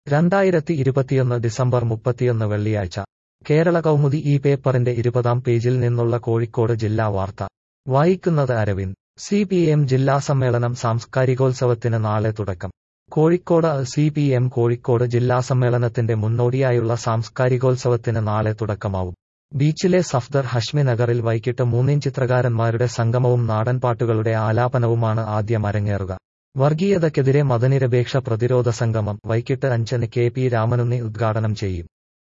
രണ്ടായിരത്തി ഇരുപത്തിയൊന്ന് ഡിസംബർ മുപ്പത്തിയൊന്ന് വെള്ളിയാഴ്ച കേരള കൗമുദി ഈ പേപ്പറിന്റെ ഇരുപതാം പേജിൽ നിന്നുള്ള കോഴിക്കോട് ജില്ലാ വാർത്ത വായിക്കുന്നത് അരവിന്ദ് സി പി എം ജില്ലാ സമ്മേളനം സാംസ്കാരികോത്സവത്തിന് നാളെ തുടക്കം Kozhikode C P M Kozhikode ജില്ലാ സമ്മേളനത്തിന്റെ മുന്നോടിയായുള്ള സാംസ്കാരികോത്സവത്തിന് നാളെ തുടക്കമാവും ബീച്ചിലെ സഫ്ദർ ഹഷ്മി നഗറിൽ വൈകിട്ട് മൂന്നിൻ ചിത്രകാരന്മാരുടെ സംഗമവും നാടൻപാട്ടുകളുടെ ആലാപനവുമാണ് ആദ്യം അരങ്ങേറുക വർഗീയതയ്ക്കെതിരെ മതനിരപേക്ഷ പ്രതിരോധ സംഗമം വൈകിട്ട് അഞ്ചിന് കെ പി രാമനുണ്ണി ഉദ്ഘാടനം ചെയ്യും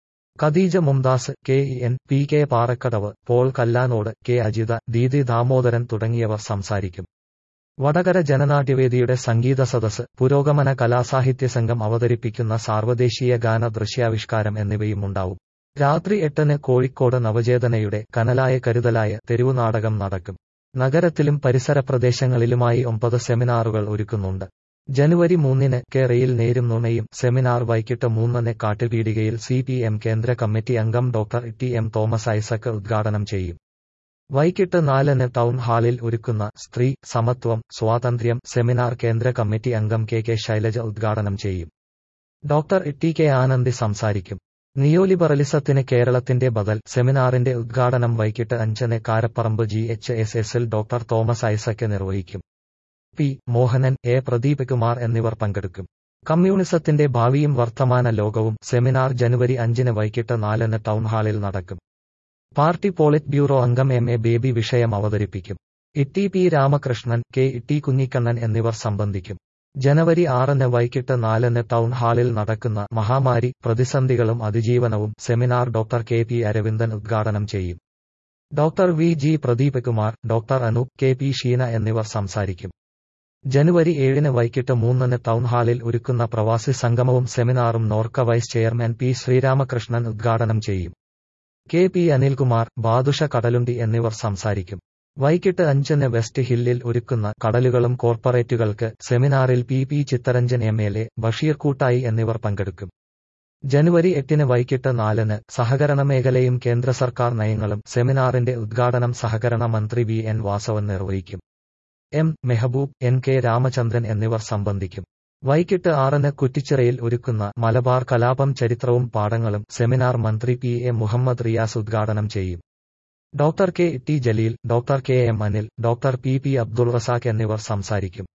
Khadeeja Mumtaz K E N P K Parakkadavu Paul Kallanode K Ajitha Didi Damodaran തുടങ്ങിയവർ സംസാരിക്കും വടകര ജനനാട്യവേദിയുടെ സംഗീത സദസ് പുരോഗമന കലാസാഹിത്യ സംഘം അവതരിപ്പിക്കുന്ന സാർവദേശീയ ഗാന ദൃശ്യാവിഷ്കാരം എന്നിവയുമുണ്ടാവും രാത്രി എട്ടിന് കോഴിക്കോട് നവചേതനയുടെ കനലായ കരുതലായ തെരുവുനാടകം നടക്കും നഗരത്തിലും പരിസര പ്രദേശങ്ങളിലുമായി ഒമ്പത് സെമിനാറുകൾ ഒരുക്കുന്നുണ്ട് ജനുവരി മൂന്നിന് കേരയിൽ നേരും നുണയും സെമിനാർ വൈകിട്ട് മൂന്നിന് കാട്ടുപീടികയിൽ സി പി എം കേന്ദ്ര കമ്മിറ്റി അംഗം doctor T M Thomas Isaac ഉദ്ഘാടനം ചെയ്യും വൈകിട്ട് നാലിന് ടൗൺ ഹാളിൽ ഒരുക്കുന്ന സ്ത്രീ സമത്വം സ്വാതന്ത്ര്യം സെമിനാർ കേന്ദ്ര കമ്മിറ്റി അംഗം കെ കെ ശൈലജ ഉദ്ഘാടനം ചെയ്യും ഡോക്ടർ ടി കെ ആനന്ദി സംസാരിക്കും നിയോലിബറലിസത്തിന് കേരളത്തിന്റെ ബദൽ സെമിനാറിന്റെ ഉദ്ഘാടനം വൈകിട്ട് അഞ്ചിന് കാരപ്പറമ്പ് ജി എച്ച് എസ് എസിൽ ഡോക്ടർ തോമസ് ഐസക് നിർവഹിക്കും പി മോഹനൻ എ പ്രദീപ് കുമാർ എന്നിവർ പങ്കെടുക്കും കമ്മ്യൂണിസത്തിന്റെ ഭാവിയും വർത്തമാന ലോകവും സെമിനാർ ജനുവരി അഞ്ചിന് വൈകിട്ട് നാലിന് ടൗൺ ഹാളിൽ നടക്കും പാർട്ടി പോളിറ്റ് ബ്യൂറോ അംഗം എം എ ബേബി വിഷയം അവതരിപ്പിക്കും T P Ramakrishnan K T Kunhikannan എന്നിവർ സംബന്ധിക്കും ജനുവരി ആറിന് വൈകിട്ട് നാലിന് ടൗൺ ഹാളിൽ നടക്കുന്ന മഹാമാരി പ്രതിസന്ധികളും അതിജീവനവും seminar doctor K P Aravindan ഉദ്ഘാടനം ചെയ്യും doctor V G Pradeep Kumar doctor Anoop K P Sheena എന്നിവർ സംസാരിക്കും ജനുവരി ഏഴിന് വൈകിട്ട് മൂന്നിന് ടൗൺ ഹാളിൽ ഒരുക്കുന്ന പ്രവാസി സംഗമവും സെമിനാറും Norka vice chairman P Sreeramakrishnan ഉദ്ഘാടനം ചെയ്യും കെ പി അനിൽകുമാർ ബാദുഷ കടലുണ്ടി എന്നിവർ സംസാരിക്കും വൈകിട്ട് അഞ്ചിന് വെസ്റ്റ് ഹില്ലിൽ ഒരുക്കുന്ന കടലുകളും കോർപ്പറേറ്റുകൾക്ക് സെമിനാറിൽ P P Chitharanjan M L A Basheer Koottayi എന്നിവർ പങ്കെടുക്കും ജനുവരി എട്ടിന് വൈകിട്ട് നാലിന് സഹകരണ മേഖലയും കേന്ദ്ര സർക്കാർ നയങ്ങളും സെമിനാറിന്റെ ഉദ്ഘാടനം സഹകരണ മന്ത്രി വി എൻ വാസവൻ നിർവഹിക്കും M Mehboob N K Ramachandran എന്നിവർ സംബന്ധിക്കും വൈകിട്ട് ആറിന് കുറ്റിച്ചിറയിൽ ഒരുക്കുന്ന മലബാർ കലാപം ചരിത്രവും പാഠങ്ങളും സെമിനാർ മന്ത്രി പി എ മുഹമ്മദ് റിയാസ് ഉദ്ഘാടനം ചെയ്യും doctor K T Jaleel doctor K M Anil doctor P P Abdul Razak എന്നിവർ സംസാരിക്കും